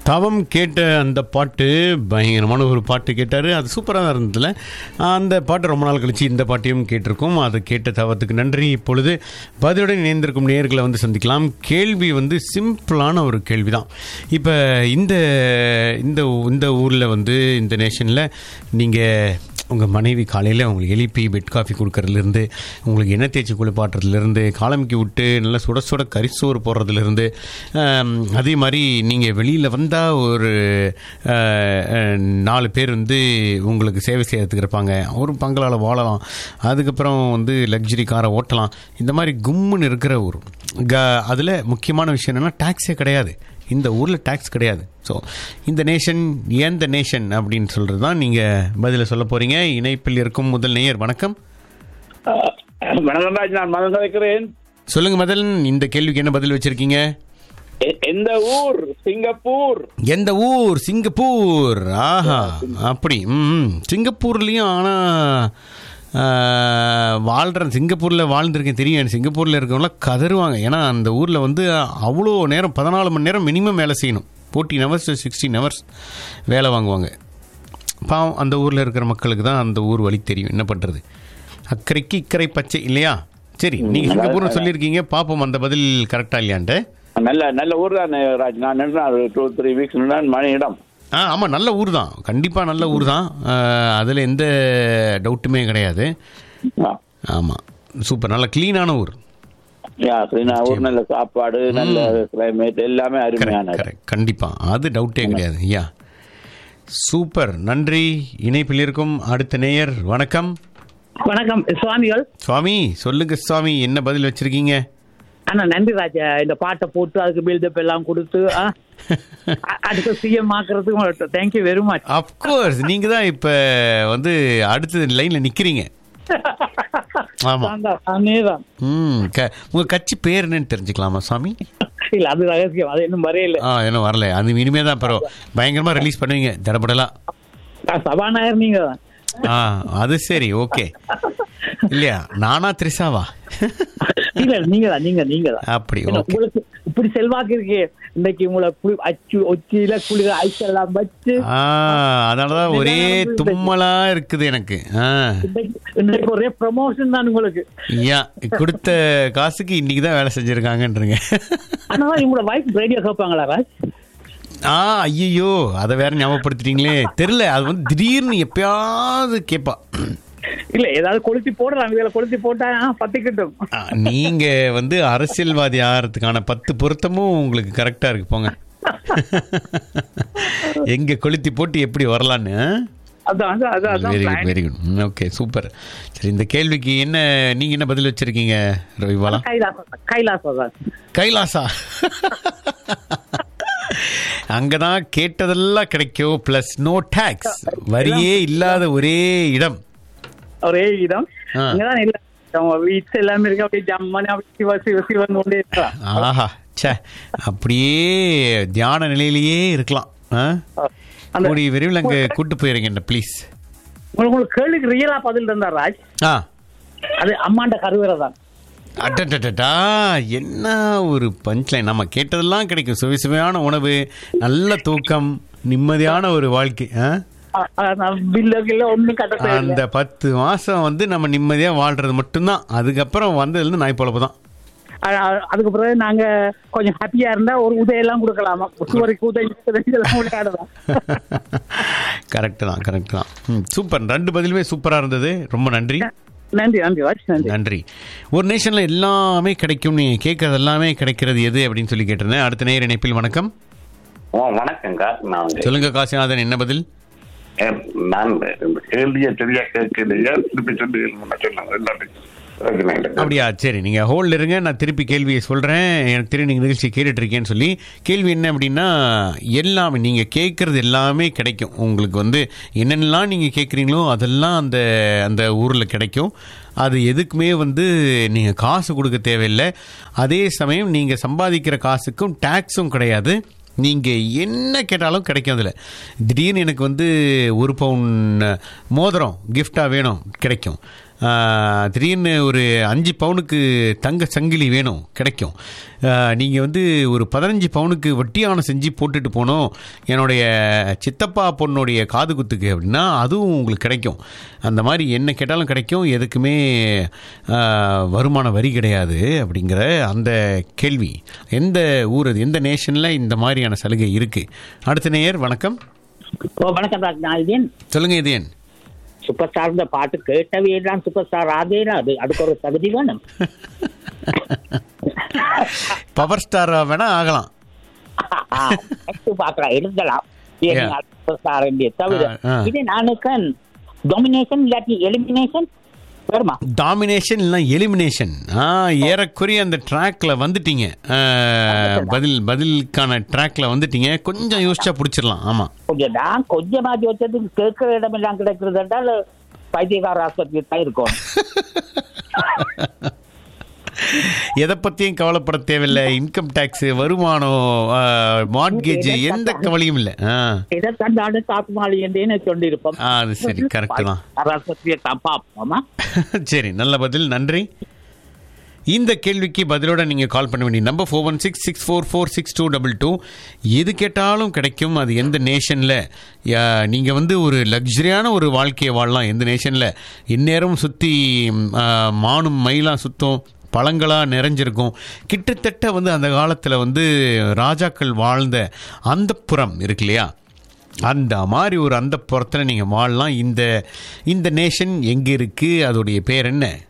தவம் கேட்ட அந்த பாட்டு பயங்கரமான ஒரு பாட்டு கேட்டார் அது சூப்பராக தான் இருந்ததுல அந்த பாட்டு ரொம்ப நாள் கழிச்சு இந்த பாட்டையும் கேட்டிருக்கோம் அது கேட்ட தவத்துக்கு நன்றி இப்பொழுது பதிலுடன் இணைந்திருக்கும் நேர்களை வந்து சந்திக்கலாம் கேள்வி வந்து சிம்பிளான ஒரு கேள்வி தான் இப்போ இந்த இந்த இந்த ஊரில் வந்து இந்த நேஷனில் நீங்கள் உங்கள் மனைவி காலையில் உங்களுக்கு எழுப்பி பெட் காஃபி கொடுக்கறதுலேருந்து உங்களுக்கு எண்ணெய் தேய்ச்சி குளிப்பாட்டுறதுலேருந்து காலமிக்கி விட்டு நல்லா சுட சுட கரிசோறு போடுறதுலேருந்து ஆம், அதே மாதிரி நீங்கள் வெளியில் வந்தால் ஒரு அஹ், அஹ், நாலு பேர் வந்து உங்களுக்கு சேவை செய்யறதுக்கு இருப்பாங்க ஒரு பங்களால் வாழலாம் அதுக்கப்புறம் வந்து லக்ஸரி காரை ஓட்டலாம் இந்த மாதிரி கும்முன்னு இருக்கிற ஊர் க அதில் முக்கியமான விஷயம் என்னென்னா டேக்ஸே கிடையாது இந்த ஊரில் டேக்ஸ் கிடையாது ஸோ இந்த நேஷன் எந்த நேஷன் அப்படின்னு சொல்கிறது தான் நீங்கள் பதிலை சொல்ல போகிறீங்க இணைப்பில் இருக்கும் முதல் நேயர் வணக்கம் வணக்கம் ராஜ் நான் மதம் கலைக்கிறேன் சொல்லுங்கள் முதல் இந்த கேள்விக்கு என்ன பதில் வச்சுருக்கீங்க எ- எந்த ஊர் சிங்கப்பூர் எந்த ஊர் சிங்கப்பூர் ஆஹா அப்படி ம் சிங்கப்பூர்லேயும் ஆனால் வாழ்கிறேன் சிங்கப்பூரில் வாழ்ந்திருக்கேன் தெரியும் எனக்கு சிங்கப்பூரில் இருக்கவங்களாம் கதறுவாங்க ஏன்னா அந்த ஊரில் வந்து அவ்வளோ நேரம் பதினாலு மணி நேரம் மினிமம் வேலை செய்யணும் ஃபோர்டீன் ஹவர்ஸ் சிக்ஸ்டீன் ஹவர்ஸ் வேலை வாங்குவாங்க பாவம் அந்த ஊரில் இருக்கிற மக்களுக்கு தான் அந்த ஊர் வழி தெரியும் என்ன பண்ணுறது அக்கறைக்கு இக்கரை பச்சை இல்லையா சரி நீங்கள் சிங்கப்பூர்னு சொல்லியிருக்கீங்க பார்ப்போம் அந்த பதில் கரெக்டாக இல்லையான்ட்டு நல்ல நல்ல ஊர் தான் ராஜ் நான் நின்று டூ த்ரீ வீக்ஸ் மணி இடம் ஆ ஆமாம் நல்ல ஊர் தான் கண்டிப்பாக நல்ல ஊர் தான் அதில் எந்த டவுட்டுமே கிடையாது ஆ. ஆமாம் சூப்பர் நல்ல க்ளீனான ஊர் யா, சரிண்ணா, ஊர் நல்ல சாப்பாடு நல்ல கிளைமேட் எல்லாமே அருமையானது கரெக்ட் கண்டிப்பாக அது டவுட்டே கிடையாது ஐயா சூப்பர் நன்றி இணைப்பில் இருக்கும் அடுத்த நேயர் வணக்கம் வணக்கம் சுவாமிகள் சுவாமி சொல்லுங்க சுவாமி என்ன பதில் வச்சிருக்கீங்க அண்ணா நன்றி ராஜா இந்த பாட்டை போட்டு அதுக்கு பில்டப் எல்லாம் கொடுத்து ஆ, அ- அடுத்த சிஎம் ஆக்குறதுக்கு தேங்க்யூ வெரி மச் அப்கோர்ஸ் நீங்கள் தான் இப்போ வந்து அடுத்த லைனில் நிற்கிறீங்க ஆமாம் அதேதான் ம் க உங்கள் கட்சி பேர் என்னன்னு தெரிஞ்சுக்கலாமா சுவாமி இல்ல அது ரகசியம் அது இன்னும் வரையில ஆ என்ன வரல அது இனிமே தான் பரவ பயங்கரமா ரிலீஸ் பண்ணுவீங்க தடபடலாம் நான் சபாநாயகர் நீங்க தான் ஆ அது சரி ஓகே இல்லையா நானா த்ரிஷாவா இல்ல நீங்க தான் நீங்க நீங்க தான் அப்படி ஏன்னா ஓகே உங்களுக்கு இப்படி செல்வாக்கு இருக்கு இன்னைக்கு உங்களை குளி- அச்சு ஒச்சியில குளிர ஐஸ் எல்லாம் வச்சு ஆ அதனாலதான் ஒரே தும்மலா இருக்குது எனக்கு ஆ இன்னைக்கு இன்னைக்கு ஒரே ப்ரமோஷன் தான் உங்களுக்கு ஐயா கொடுத்த காசுக்கு இன்னைக்கு தான் வேலை செஞ்சிருக்காங்கன்றீங்க ஆனா உங்களோட வைஃப் ரேடியோ கேட்பாங்களா ராஜ் ஆ ஐயோ அதை வேற ஞாபகப்படுத்திட்டீங்களே தெரியல அது வந்து திடீர்னு எப்பயாவது கேட்பா இல்ல ஏதாவது கொளுத்தி போடலாம் இதுல கொளுத்தி போட்டா ஆ, பத்திக்கிட்டும் ஆ, நீங்க வந்து அரசியல்வாதி ஆகிறதுக்கான பத்து பொருத்தமும் உங்களுக்கு கரெக்டா இருக்கு போங்க எங்க கொளுத்தி போட்டு எப்படி வரலான்னு அதான் அதான் அதான் அதான் very plan. Good very good okay super சரி இந்த கேள்விக்கு என்ன நீங்க என்ன பதில் வச்சிருக்கீங்க ரவிபாலா கைலாசம் கைலாசம் தான் கைலாசா அங்கதான் கேட்டதெல்லாம் கிடைக்கும் பிளஸ் நோ டாக்ஸ் வரியே இல்லாத ஒரே இடம் ஒரே இடம் ஆ. இங்கதான் இல்ல அவங்க வீட்டு எல்லாமே இருக்கு அப்படியே ஜம்மனு அப்படி சிவ சிவ சிவன் கொண்டே இருக்கலாம் ஆஹா ச்சே அப்படியே தியான நிலையிலேயே இருக்கலாம் ஆ? அந்த கூடிய விரைவில் அங்கே கூட்டு போயிருங்க என்ன ப்ளீஸ் உங்களுக்கு உங்களுக்கு கேள்விக்கு ரியலா பதில் இருந்தா ராஜ் ஆ அது அம்மாண்ட கருவறை தான் அட்டட்டா என்ன ஒரு பஞ்ச்லைன் நம்ம கேட்டதெல்லாம் கிடைக்கும் சுவை சுவையான உணவு நல்ல தூக்கம் நிம்மதியான ஒரு வாழ்க்கை ஆ? பில்லு கில்ல ஒண்ணும் கட்ட தேவையில்ல. அந்த பத்து மாசம் வந்து நம்ம நிம்மதியா வாழ்றது மட்டும்தான் அதுக்கப்புறம் வந்ததுல நாய் பொழப்பு தான் அ- அ- அதுக்கு பிறகு நாங்க கொஞ்சம் ஹாப்பியா இருந்தா ஒரு உதயெல்லாம் கொடுக்கலாமா சுவருக்கு உதவி இதெல்லாம் விளையாடலாம் கரெக்ட் தான் கரெக்ட் தான் ம், சூப்பர் ரெண்டு பதிலுமே சூப்பரா இருந்தது ரொம்ப நன்றி நன்றி நன்றி ராஜ் நன்றி நன்றி ஒரு நேஷன்ல எல்லாமே கிடைக்கும் நீங்க கேட்கறது எல்லாமே கிடைக்கிறது எது அப்படின்னு சொல்லி கேட்டிருந்தேன் அடுத்த நேர இணைப்பில் வணக்கம் ஓ வணக்கங்க நான் வந்து சொல்லுங்க காசிநாதன் என்ன பதில் அஹ், நான் இந்த கேள்வியை சரியா கேட்கலையா திருப்பி சொல்லி சொன்னாங்க எல்லாத்தையும் பிரச்சனை இல்லை. அப்படியா சரி நீங்க ஹோல்ட் இருங்க நான் திருப்பி கேள்வியை சொல்றேன் எனக்கு தெரியும் நீங்க நிகழ்ச்சி கேட்டுட்டு இருக்கேன்னு சொல்லி கேள்வி என்ன அப்படின்னா எல்லாமே நீங்க கேட்கறது எல்லாமே கிடைக்கும் உங்களுக்கு வந்து என்னென்னலாம் நீங்க கேட்குறீங்களோ அதெல்லாம் அந்த அந்த ஊர்ல கிடைக்கும் அது எதுக்குமே வந்து நீங்க காசு கொடுக்க தேவையில்லை அதே சமயம் நீங்க சம்பாதிக்கிற காசுக்கும் டேக்ஸும் கிடையாது நீங்கள் என்ன கேட்டாலும் கிடைக்கும் அதில் திடீர்னு எனக்கு வந்து ஒரு பவுன் மோதிரம் கிஃப்டாக வேணும் கிடைக்கும் திடீர்னு ஒரு அஞ்சு பவுனுக்கு தங்க சங்கிலி வேணும் கிடைக்கும் நீங்கள் வந்து ஒரு பதினஞ்சு பவுனுக்கு வட்டியான செஞ்சு போட்டுட்டு போனோம் என்னுடைய சித்தப்பா பொண்ணுடைய காது குத்துக்கு அப்படின்னா அதுவும் உங்களுக்கு கிடைக்கும் அந்த மாதிரி என்ன கேட்டாலும் கிடைக்கும் எதுக்குமே ஆ, வருமான வரி கிடையாது அப்படிங்கிற அந்த கேள்வி எந்த ஊர் அது எந்த நேஷனில் இந்த மாதிரியான சலுகை இருக்குது அடுத்த நேயர் வணக்கம் ஓ வணக்கம் ராஜ் நான் இதேன் சொல்லுங்கள் இது என் சூப்பர் ஸ்டார் இந்த பாட்டு கேட்டவே எல்லாம் சூப்பர் ஸ்டார் ஆதேனா அது அதுக்கு ஒரு தகுதி வேணும் பவர் ஸ்டாராக வேணால் ஆகலாம் பாக்கலாம் எழுதலாம் Yeah. சூப்பர் ஸ்டார் தவிர ஆ, ஆ. இது நானுக்கு டொமினேஷன் இல்லாட்டி எலிமினேஷன் வருமா டாமினேஷன் இல்லை எலிமினேஷன் ஆ ஏறக்குறைய அந்த ட்ராக்ல வந்துட்டீங்க ஆ, பதில் பதிலுக்கான ட்ராக்ல வந்துட்டீங்க கொஞ்சம் யோசிச்சா பிடிச்சிடலாம் ஆமாம் கொஞ்சம் நான் கொஞ்சமா யோசிச்சதுக்கு கேட்கிற இடமெல்லாம் கிடைக்கிறது என்றால் பைத்தியகார ஆஸ்பத்திரி தான் இருக்கும் எதை பற்றியும் கவலைப்பட தேவையில்லை இன்கம் டேக்ஸ் வருமானம் மார்ட்கேஜ் எந்த கவலையும் இல்லை ஆ இதை தந்தாடு காக்குமாளி என்றே சொல்லியிருப்போம் ஆ, அது சரி, correct தான். ஆஸ்பத்திரியை தான் பார்ப்போமா சரி நல்ல பதில் நன்றி இந்த கேள்விக்கு பதிலோட நீங்கள் கால் பண்ண வேண்டிய number four one six six four four six two double two எது கேட்டாலும் கிடைக்கும் அது எந்த நேஷனில் நீங்கள் வந்து ஒரு லக்ஸரியான ஒரு வாழ்க்கையை வாழலாம் எந்த நேஷனில் இந்நேரம் சுற்றி மானும் மயிலாம் சுத்தம் பழங்களாக நிறைஞ்சிருக்கும் கிட்டத்தட்ட வந்து அந்த காலத்தில் வந்து ராஜாக்கள் வாழ்ந்த அந்த புறம் இருக்கு இல்லையா அந்த மாதிரி ஒரு அந்த புறத்தில் நீங்கள் வாழலாம் இந்த இந்த நேஷன் எங்கே இருக்குது அதோடைய பேர் என்ன